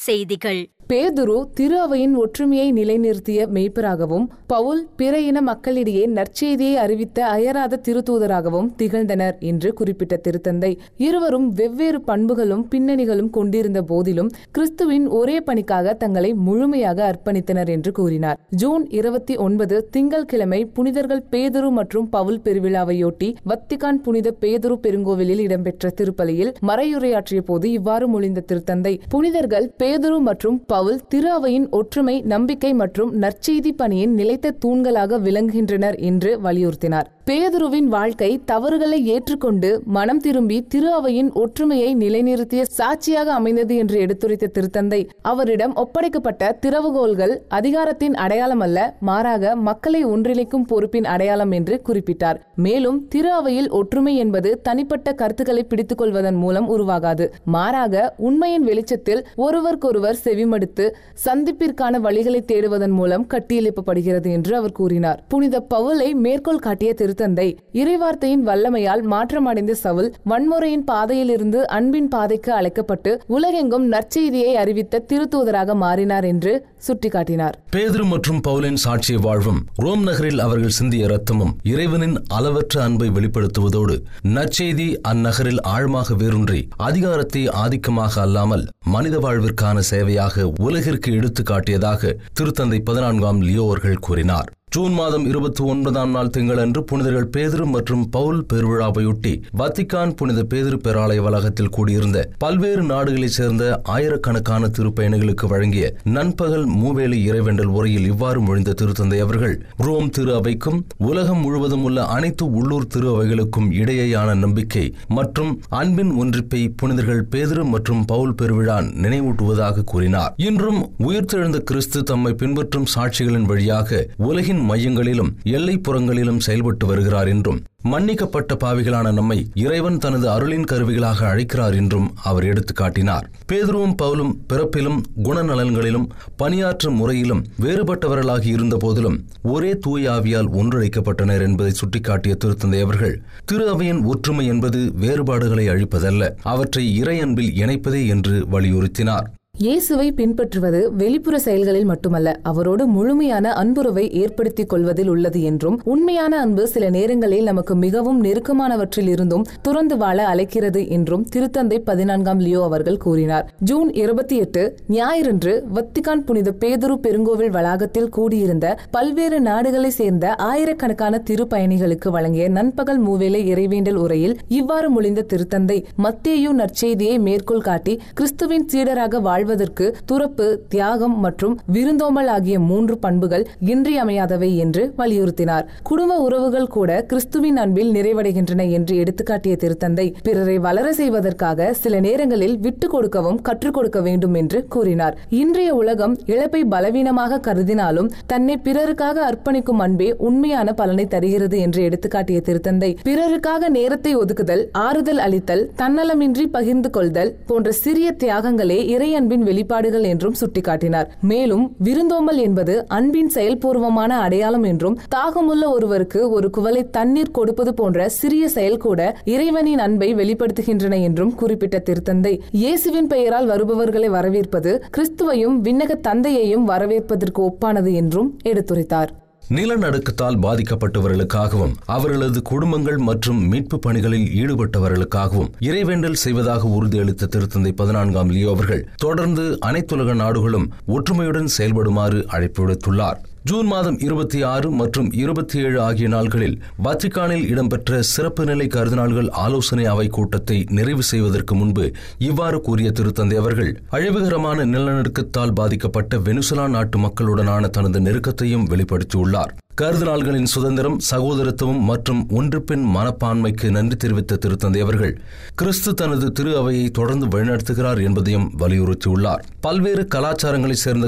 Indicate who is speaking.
Speaker 1: செய்திகள்
Speaker 2: பேதுரு திரு அவையின் ஒற்றுமையை நிலைநிறுத்திய மெய்ப்பராகவும் பவுல் பிற இன மக்களிடையே நற்செய்தியை அறிவித்த அயராத திருத்தூதராகவும் திகழ்ந்தனர் என்று குறிப்பிட்ட திருத்தந்தை இருவரும் வெவ்வேறு பண்புகளும் பின்னணிகளும் கொண்டிருந்த போதிலும் கிறிஸ்துவின் ஒரே பணிக்காக தங்களை முழுமையாக அர்ப்பணித்தனர் என்று கூறினார் ஜூன் இருபத்தி ஒன்பது திங்கள்கிழமை புனிதர்கள் பேதுரு மற்றும் பவுல் பெருவிழாவையொட்டி வத்திகான் புனித பேதுரு பெருங்கோவிலில் இடம்பெற்ற திருப்பலியில் மறையுரையாற்றிய போது இவ்வாறு மொழிந்த திருத்தந்தை புனிதர்கள் பேதுரு மற்றும் பவுல் திரு அவையின் ஒற்றுமை நம்பிக்கை மற்றும் நற்செய்தி பணியின் நிலைத்த தூண்களாக விளங்குகின்றனர் என்று வலியுறுத்தினார் பேதுருவின் வாழ்க்கை தவறுகளை ஏற்றுக்கொண்டு மனம் திரும்பி திரு அவையின் ஒற்றுமையை நிலைநிறுத்திய சாட்சியாக அமைந்தது என்று எடுத்துரைத்த திருத்தந்தை அவரிடம் ஒப்படைக்கப்பட்ட திறவுகோல்கள் அதிகாரத்தின் அடையாளம் அல்ல மாறாக மக்களை ஒன்றிணைக்கும் பொறுப்பின் அடையாளம் என்று குறிப்பிட்டார் மேலும் திரு அவையில் ஒற்றுமை என்பது தனிப்பட்ட கருத்துக்களை பிடித்துக் கொள்வதன் மூலம் உருவாகாது மாறாக உண்மையின் வெளிச்சத்தில் ஒருவருக்கொருவர் செவிமடுத்து சந்திப்பிற்கான வழிகளை தேடுவதன் மூலம் கட்டியெழுப்பப்படுகிறது என்று அவர் கூறினார் புனித பவுலை மேற்கோள் காட்டிய திருத்தந்தை இறைவார்த்தையின் வல்லமையால் மாற்றமடைந்த சவுல் வன்முறையின் பாதையிலிருந்து அன்பின் பாதைக்கு அழைக்கப்பட்டு உலகெங்கும் நற்செய்தியை அறிவித்த திருத்தூதராக மாறினார் என்று சுட்டிக்காட்டினார்
Speaker 3: பேதுரு மற்றும் பவுலின் சாட்சிய வாழ்வும் ரோம் நகரில் அவர்கள் சிந்திய ரத்தமும் இறைவனின் அளவற்ற அன்பை வெளிப்படுத்துவதோடு நற்செய்தி அந்நகரில் ஆழமாக வேரூன்றி அதிகாரத்தை ஆதிக்கமாக அல்லாமல் மனித வாழ்விற்கான சேவையாக உலகிற்கு எடுத்து காட்டியதாக திருத்தந்தை பதினான்காம் லியோ அவர்கள் கூறினார் ஜூன் மாதம் இருபத்தி ஒன்பதாம் நாள் திங்களன்று புனிதர்கள் பேதுரு மற்றும் பவுல் பெருவிழாவையொட்டி வத்திக்கான் புனித பேதுரு பேராலய வளாகத்தில் கூடியிருந்த பல்வேறு நாடுகளைச் சேர்ந்த ஆயிரக்கணக்கான திருப்பயணிகளுக்கு வழங்கிய நண்பகல் மூவேலி இறைவேண்டல் உரையில் இவ்வாறு மொழிந்த திருத்தந்தை அவர்கள் ரோம் திரு அவைக்கும் உலகம் முழுவதும் உள்ள அனைத்து உள்ளூர் திரு அவைகளுக்கும் இடையேயான நம்பிக்கை மற்றும் அன்பின் ஒன்றிப்பை புனிதர்கள் பேதுரு மற்றும் பவுல் பெருவிழா நினைவூட்டுவதாக கூறினார் இன்றும் உயிர்த்தெழுந்த கிறிஸ்து தம்மை பின்பற்றும் சாட்சிகளின் வழியாக உலகின் மையங்களிலும் எல்லைப்புறங்களிலும் செயல்பட்டு வருகிறார் என்றும் மன்னிக்கப்பட்ட பாவிகளான நம்மை இறைவன் தனது அருளின் கருவிகளாக அழைக்கிறார் என்றும் அவர் எடுத்து காட்டினார் பேதுருவும் பவுலும் பிறப்பிலும் குணநலன்களிலும் பணியாற்றும் முறையிலும் வேறுபட்டவர்களாகி இருந்த போதிலும் ஒரே தூய ஆவியால் ஒன்றிணைக்கப்பட்டனர் என்பதை சுட்டிக்காட்டிய திருத்தந்தை அவர்கள் திரு அவையின் ஒற்றுமை என்பது வேறுபாடுகளை அழிப்பதல்ல அவற்றை இறை அன்பில் இணைப்பதே என்று வலியுறுத்தினார்
Speaker 2: இயேசுவை பின்பற்றுவது வெளிப்புற செயல்களில் மட்டுமல்ல அவரோடு முழுமையான அன்புறவை ஏற்படுத்திக் கொள்வதில் உள்ளது என்றும் உண்மையான அன்பு சில நேரங்களில் நமக்கு மிகவும் நெருக்கமானவற்றில் இருந்தும் துறந்து வாழ அழைக்கிறது என்றும் திருத்தந்தை பதினான்காம் லியோ அவர்கள் கூறினார் ஜூன் இருபத்தி எட்டு ஞாயிறன்று வத்திகான் புனித பேதுரு பெருங்கோவில் வளாகத்தில் கூடியிருந்த பல்வேறு நாடுகளை சேர்ந்த ஆயிரக்கணக்கான திருப்பயணிகளுக்கு வழங்கிய நண்பகல் மூவேளை இறைவேண்டல் உரையில் இவ்வாறு மொழிந்த திருத்தந்தை மத்தேயு நற்செய்தியை மேற்கோள் காட்டி கிறிஸ்துவின் சீடராக வாழ் வாழ்வதற்கு துறப்பு தியாகம் மற்றும் விருந்தோம்பல் ஆகிய மூன்று பண்புகள் இன்றியமையாதவை என்று வலியுறுத்தினார் குடும்ப உறவுகள் கூட கிறிஸ்துவின் அன்பில் நிறைவடைகின்றன என்று எடுத்துக்காட்டிய திருத்தந்தை பிறரை வளர செய்வதற்காக சில நேரங்களில் விட்டு கொடுக்கவும் கற்றுக் கொடுக்க வேண்டும் என்று கூறினார் இன்றைய உலகம் இழப்பை பலவீனமாக கருதினாலும் தன்னை பிறருக்காக அர்ப்பணிக்கும் அன்பே உண்மையான பலனை தருகிறது என்று எடுத்துக்காட்டிய திருத்தந்தை பிறருக்காக நேரத்தை ஒதுக்குதல் ஆறுதல் அளித்தல் தன்னலமின்றி பகிர்ந்து கொள்தல் போன்ற சிறிய தியாகங்களே இறை அன்பின் வெளிப்பாடுகள் என்றும் சுட்டிக்காட்டினார் மேலும் விருந்தோம்பல் என்பது அன்பின் செயல்பூர்வமான அடையாளம் என்றும் தாகமுள்ள ஒருவருக்கு ஒரு குவளை தண்ணீர் கொடுப்பது போன்ற சிறிய செயல் கூட இறைவனின் அன்பை வெளிப்படுத்துகின்றன என்றும் குறிப்பிட்ட திருத்தந்தை இயேசுவின் பெயரால் வருபவர்களை வரவேற்பது கிறிஸ்துவையும் விண்ணக தந்தையையும் வரவேற்பதற்கு ஒப்பானது என்றும் எடுத்துரைத்தார்
Speaker 3: நிலநடுக்கத்தால் பாதிக்கப்பட்டவர்களுக்காகவும் அவர்களது குடும்பங்கள் மற்றும் மீட்பு பணிகளில் ஈடுபட்டவர்களுக்காகவும் இறைவேண்டல் செய்வதாக உறுதியளித்த திருத்தந்தை பதினான்காம் லியோ அவர்கள் தொடர்ந்து அனைத்துலக நாடுகளும் ஒற்றுமையுடன் செயல்படுமாறு அழைப்பு விடுத்துள்ளார் ஜூன் மாதம் இருபத்தி ஆறு மற்றும் இருபத்தி ஏழு ஆகிய நாள்களில் வத்திக்கானில் இடம்பெற்ற சிறப்பு நிலை கருதினாள்கள் ஆலோசனை அவை கூட்டத்தை நிறைவு செய்வதற்கு முன்பு இவ்வாறு கூறிய திருத்தந்தை அவர்கள் அழிவுகரமான நிலநடுக்கத்தால் பாதிக்கப்பட்ட வெனிசுலா நாட்டு மக்களுடனான தனது நெருக்கத்தையும் வெளிப்படுத்தியுள்ளார் கருதினாள்களின் சுதந்திரம் சகோதரத்துவம் மற்றும் ஒன்றுபின் மனப்பான்மைக்கு நன்றி தெரிவித்த திருத்தந்தை அவர்கள் கிறிஸ்து தனது திரு அவையை தொடர்ந்து வழிநடத்துகிறார் என்பதையும் வலியுறுத்தியுள்ளார் பல்வேறு கலாச்சாரங்களைச் சேர்ந்த